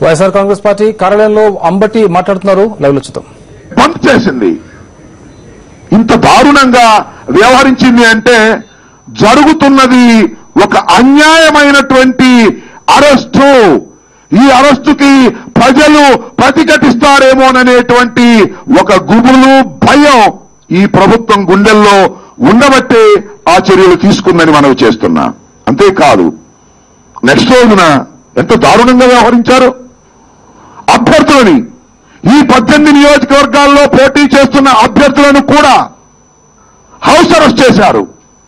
YSR Congress party కార్యాలయంలో అంబటి మాట్లాడుతున్నారు live లో చూద్దాం బంద్ చేసింది ఇంత దారుణంగా వ్యవహరించింది అంటే జరుగుతున్నది ఒక అన్యాయమైనటువంటి అరెస్టు ఈ అరెస్టుకి ప్రజలు ప్రతిఘటిస్తారేమోననేటువంటి ఒక గుబులు భయం ఈ ప్రభుత్వం గుండెల్లో ఉండబట్టే ఆ చర్యలు తీసుకుందని మనవి చేస్తున్నా అంతేకాదు నెక్స్ట్ రోజున ఎంత దారుణంగా వ్యవహరించారు అభ్యర్థులని ఈ పద్దెనిమిది నియోజకవర్గాల్లో పోటీ చేస్తున్న అభ్యర్థులను కూడా హౌస్ అరెస్ట్ చేశారు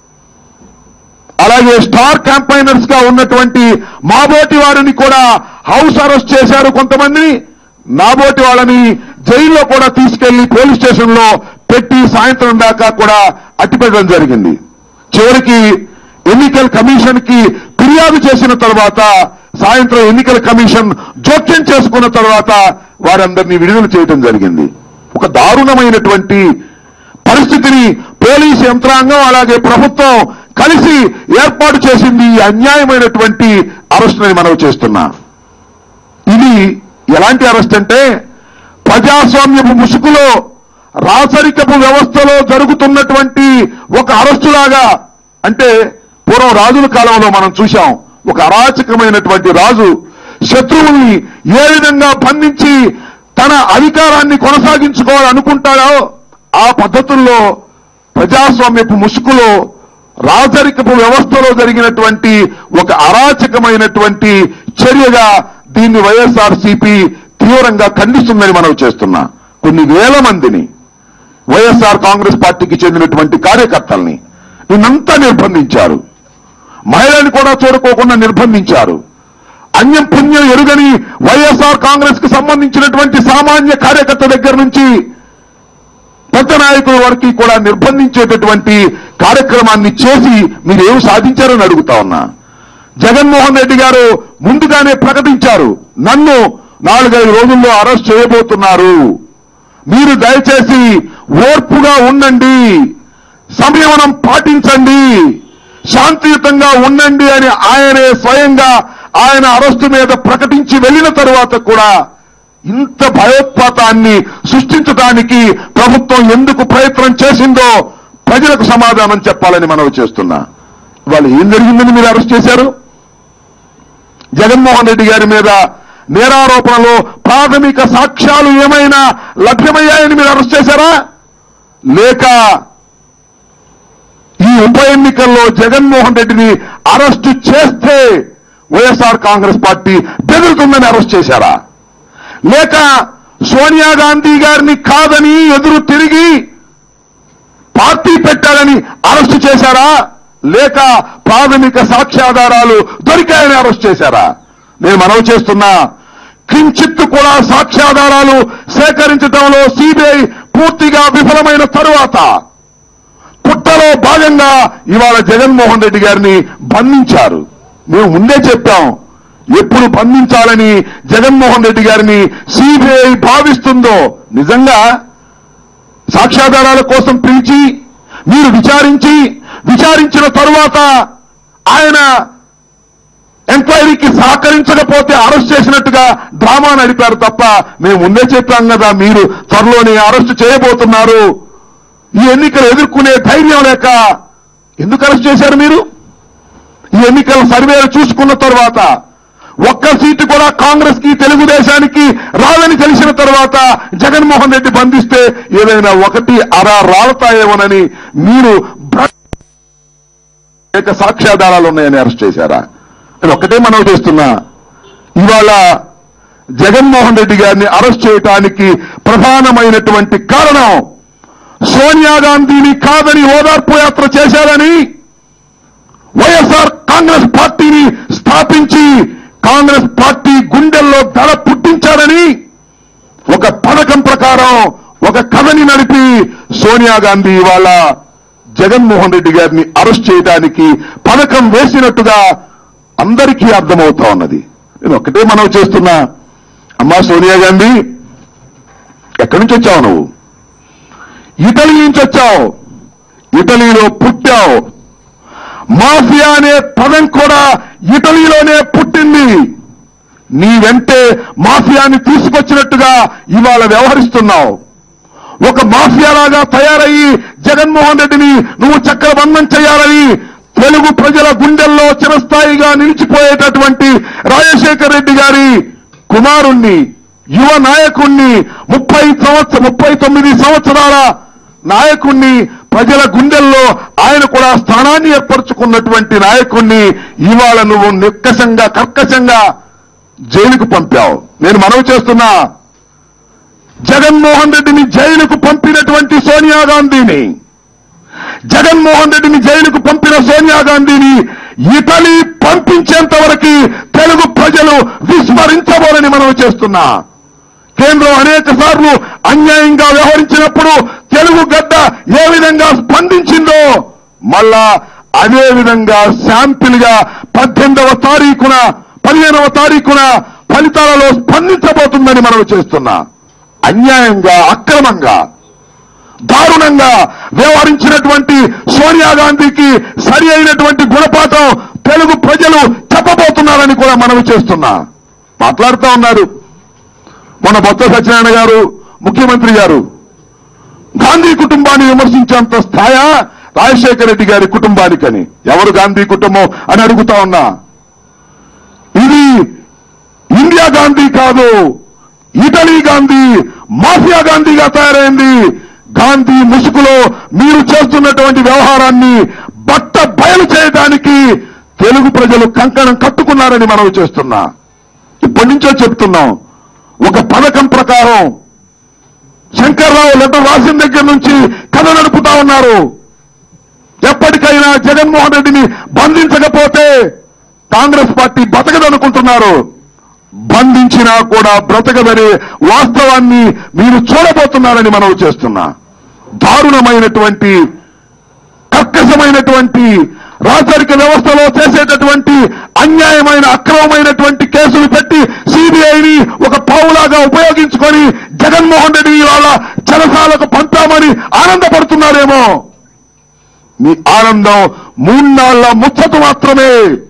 అలాగే స్టార్ క్యాంపైనర్స్ గా ఉన్నటువంటి మాబోటి వారిని కూడా హౌస్ అరెస్ట్ చేశారు కొంతమందిని నాబోటి వాళ్ళని జైల్లో కూడా తీసుకెళ్లి పోలీస్ స్టేషన్ లో పెట్టి సాయంత్రం దాకా కూడా అట్టిపెట్టడం జరిగింది చివరికి ఎన్నికల కమిషన్ కి ఫిర్యాదు చేసిన తర్వాత సాయంత్రం ఎన్నికల కమిషన్ జోక్యం చేసుకున్న తర్వాత వారందరినీ విడుదల చేయడం జరిగింది ఒక దారుణమైనటువంటి పరిస్థితిని పోలీస్ యంత్రాంగం అలాగే ప్రభుత్వం కలిసి ఏర్పాటు చేసింది ఈ అన్యాయమైనటువంటి అరెస్టుని మనం చేస్తున్నా ఇది ఎలాంటి అరెస్ట్ అంటే ప్రజాస్వామ్యపు ముసుగులో రాచరికపు వ్యవస్థలో జరుగుతున్నటువంటి ఒక అరెస్టులాగా అంటే పూర్వం రాజుల కాలంలో మనం చూశాం ఒక అరాచకమైనటువంటి రాజు శత్రువుల్ని ఏ విధంగా బంధించి తన అధికారాన్ని కొనసాగించుకోవాలనుకుంటాడో ఆ పద్ధతుల్లో ప్రజాస్వామ్యపు ముసుగులో రాజరికపు వ్యవస్థలో జరిగినటువంటి ఒక అరాచకమైనటువంటి చర్యగా దీన్ని వైఎస్ఆర్ తీవ్రంగా ఖండిస్తుందని మనం చేస్తున్నా కొన్ని వేల మందిని వైఎస్ఆర్ కాంగ్రెస్ పార్టీకి చెందినటువంటి కార్యకర్తల్ని నిన్నంతా నిర్బంధించారు మహిళని కూడా చూడుకోకుండా నిర్బంధించారు అన్యం పుణ్యం ఎరుగని వైఎస్ఆర్ కాంగ్రెస్ కి సంబంధించినటువంటి సామాన్య కార్యకర్త దగ్గర నుంచి పెద్ద నాయకుల వరకు కూడా నిర్బంధించేటటువంటి కార్యక్రమాన్ని చేసి మీరు ఏం సాధించారని అడుగుతా ఉన్నా జగన్మోహన్ రెడ్డి గారు ముందుగానే ప్రకటించారు నన్ను నాలుగైదు రోజుల్లో అరెస్ట్ చేయబోతున్నారు మీరు దయచేసి ఓర్పుగా ఉండండి సంయమనం పాటించండి శాంతియుతంగా ఉండండి అని ఆయనే స్వయంగా ఆయన అరెస్టు మీద ప్రకటించి వెళ్లిన తరువాత కూడా ఇంత భయోత్పాతాన్ని సృష్టించడానికి ప్రభుత్వం ఎందుకు ప్రయత్నం చేసిందో ప్రజలకు సమాధానం చెప్పాలని మనవి చేస్తున్నా వాళ్ళు ఏం జరిగిందని మీరు అరెస్ట్ చేశారు జగన్మోహన్ రెడ్డి గారి మీద నేరారోపణలో ప్రాథమిక సాక్ష్యాలు ఏమైనా లభ్యమయ్యాయని మీరు అరెస్ట్ చేశారా లేక ఈ ఉప ఎన్నికల్లో జగన్మోహన్ రెడ్డిని అరెస్టు చేస్తే వైఎస్ఆర్ కాంగ్రెస్ పార్టీ బెదురుతుందని అరెస్ట్ చేశారా లేక సోనియా గాంధీ గారిని కాదని ఎదురు తిరిగి పార్టీ పెట్టాలని అరెస్టు చేశారా లేక ప్రాథమిక సాక్ష్యాధారాలు దొరికాయని అరెస్ట్ చేశారా నేను మనవి చేస్తున్నా కించిత్తు కూడా సాక్ష్యాధారాలు సేకరించడంలో సిబిఐ పూర్తిగా విఫలమైన తరువాత పుట్టలో భాగంగా ఇవాళ జగన్మోహన్ రెడ్డి గారిని బంధించారు మేము ముందే చెప్పాం ఎప్పుడు బంధించాలని జగన్మోహన్ రెడ్డి గారిని సిబిఐ భావిస్తుందో నిజంగా సాక్ష్యాధారాల కోసం పిలిచి మీరు విచారించి విచారించిన తరువాత ఆయన ఎంక్వైరీకి సహకరించకపోతే అరెస్ట్ చేసినట్టుగా డ్రామా నడిపారు తప్ప మేము ముందే చెప్పాం కదా మీరు త్వరలోనే అరెస్ట్ చేయబోతున్నారు ఈ ఎన్నికలు ఎదుర్కొనే ధైర్యం లేక ఎందుకు అరెస్ట్ చేశారు మీరు ఈ ఎన్నికల సర్వేలు చూసుకున్న తర్వాత ఒక్క సీటు కూడా కాంగ్రెస్ కి తెలుగుదేశానికి రాదని తెలిసిన తర్వాత జగన్మోహన్ రెడ్డి బంధిస్తే ఏదైనా ఒకటి అరా రాలతాయేమోనని మీరు భ్ర- ఏక సాక్ష్యాధారాలు ఉన్నాయని అరెస్ట్ చేశారా అది ఒక్కటే మనం చేస్తున్నా ఇవాళ జగన్మోహన్ రెడ్డి గారిని అరెస్ట్ చేయటానికి ప్రధానమైనటువంటి కారణం సోనియా గాంధీని కాదని ఓదార్పు యాత్ర చేశారని వైఎస్ఆర్ కాంగ్రెస్ పార్టీని స్థాపించి కాంగ్రెస్ పార్టీ గుండెల్లో దడ పుట్టించారని ఒక పథకం ప్రకారం ఒక కథని నడిపి సోనియా గాంధీ ఇవాళ జగన్మోహన్ రెడ్డి గారిని అరెస్ట్ చేయడానికి పథకం వేసినట్టుగా అందరికీ అర్థమవుతా ఉన్నది నేను ఒక్కటే మనం చేస్తున్నా అమ్మా సోనియా గాంధీ ఎక్కడి నుంచి వచ్చావు నువ్వు ఇటలీ నుంచి వచ్చావు ఇటలీలో పుట్టావు మాఫియా అనే పదం కూడా ఇటలీలోనే పుట్టింది నీ వెంటే మాఫియాని తీసుకొచ్చినట్టుగా ఇవాళ వ్యవహరిస్తున్నావు ఒక మాఫియాలాగా తయారయ్యి జగన్మోహన్ రెడ్డిని నువ్వు చక్రబంధం చేయాలని తెలుగు ప్రజల గుండెల్లో చిరస్థాయిగా నిలిచిపోయేటటువంటి రాజశేఖర్ రెడ్డి గారి కుమారుణ్ణి యువ నాయకుణ్ణి ముప్పై సంవత్సర ముప్పై తొమ్మిది సంవత్సరాల నాయకుణ్ణి ప్రజల గుండెల్లో ఆయన కూడా స్థానాన్ని ఏర్పరచుకున్నటువంటి నాయకుణ్ణి ఇవాళ నువ్వు నిక్కసంగా కర్కశంగా జైలుకు పంపావు నేను మనవి చేస్తున్నా జగన్మోహన్ రెడ్డిని జైలుకు పంపినటువంటి సోనియా గాంధీని జగన్మోహన్ రెడ్డిని జైలుకు పంపిన సోనియా గాంధీని ఇటలీ పంపించేంత వరకు తెలుగు ప్రజలు విస్మరించబోరని మనం చేస్తున్నా కేంద్రం అనేక సార్లు అన్యాయంగా వ్యవహరించినప్పుడు తెలుగు గడ్డ ఏ విధంగా స్పందించిందో మళ్ళా అదే విధంగా శాంపిల్ గా పద్దెనిమిదవ తారీఖున పదిహేనవ తారీఖున ఫలితాలలో స్పందించబోతుందని మనం చేస్తున్నా అన్యాయంగా అక్రమంగా దారుణంగా వ్యవహరించినటువంటి సోనియా గాంధీకి సరి అయినటువంటి గుణపాఠం తెలుగు ప్రజలు చెప్పబోతున్నారని కూడా మనవి చేస్తున్నా మాట్లాడుతూ ఉన్నారు మొన్న బొత్స సత్యనారాయణ గారు ముఖ్యమంత్రి గారు గాంధీ కుటుంబాన్ని విమర్శించేంత స్థాయా రాజశేఖర రెడ్డి గారి కుటుంబానికని ఎవరు గాంధీ కుటుంబం అని అడుగుతా ఉన్నా ఇది ఇండియా గాంధీ కాదు ఇటలీ గాంధీ మాఫియా గాంధీగా తయారైంది గాంధీ ముసుగులో మీరు చేస్తున్నటువంటి వ్యవహారాన్ని బట్ట బయలు చేయడానికి తెలుగు ప్రజలు కంకణం కట్టుకున్నారని మనం చేస్తున్నా ఇప్పటి నుంచో చెప్తున్నాం ఒక పథకం ప్రకారం శంకర్రావు లెటర్ రాసిన దగ్గర నుంచి కథ నడుపుతా ఉన్నారు ఎప్పటికైనా జగన్మోహన్ రెడ్డిని బంధించకపోతే కాంగ్రెస్ పార్టీ బతకదనుకుంటున్నారు బంధించినా కూడా బ్రతకదనే వాస్తవాన్ని మీరు చూడబోతున్నారని మనం చేస్తున్నా దారుణమైనటువంటి కర్కశమైనటువంటి రాచరిక వ్యవస్థలో చేసేటటువంటి అన్యాయమైన అక్రమమైనటువంటి కేసులు పెట్టి సిబిఐని ఒక పావులాగా ఉపయోగించుకొని జగన్మోహన్ రెడ్డి ఇవాళ చెరసాలకు పంపామని ఆనందపడుతున్నారేమో మీ ఆనందం మూన్నాళ్ల ముచ్చట మాత్రమే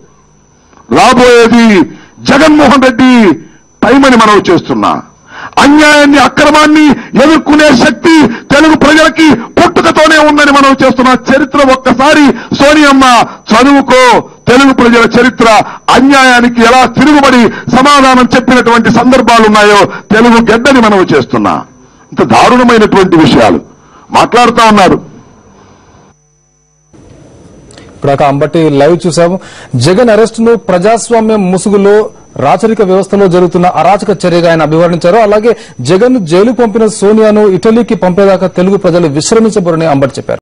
రాబోయేది జగన్మోహన్ రెడ్డి టైమని మనం చేస్తున్నా అన్యాయాన్ని అక్రమాన్ని ఎదుర్కొనే శక్తి తెలుగు ప్రజలకి పుట్టుకతోనే ఉందని మనం చేస్తున్న చరిత్ర ఒక్కసారి సోనియమ్మ చదువుకో తెలుగు ప్రజల చరిత్ర అన్యాయానికి ఎలా తిరుగుబడి సమాధానం చెప్పినటువంటి సందర్భాలు ఉన్నాయో తెలుగు గడ్డని మనం చేస్తున్నా ఇంత దారుణమైనటువంటి విషయాలు మాట్లాడుతా ఉన్నారు ఇప్పుడు అంబటి లైవ్ చూసాము జగన్ అరెస్ట్ ను ప్రజాస్వామ్యం ముసుగులో రాచరిక వ్యవస్థలో జరుగుతున్న అరాచక చర్యగా ఆయన అభివర్ణించారు అలాగే జగన్ జైలు పంపిన సోనియాను ఇటలీకి పంపేదాకా తెలుగు ప్రజలు విశ్రమించబోరని అంబటి చెప్పారు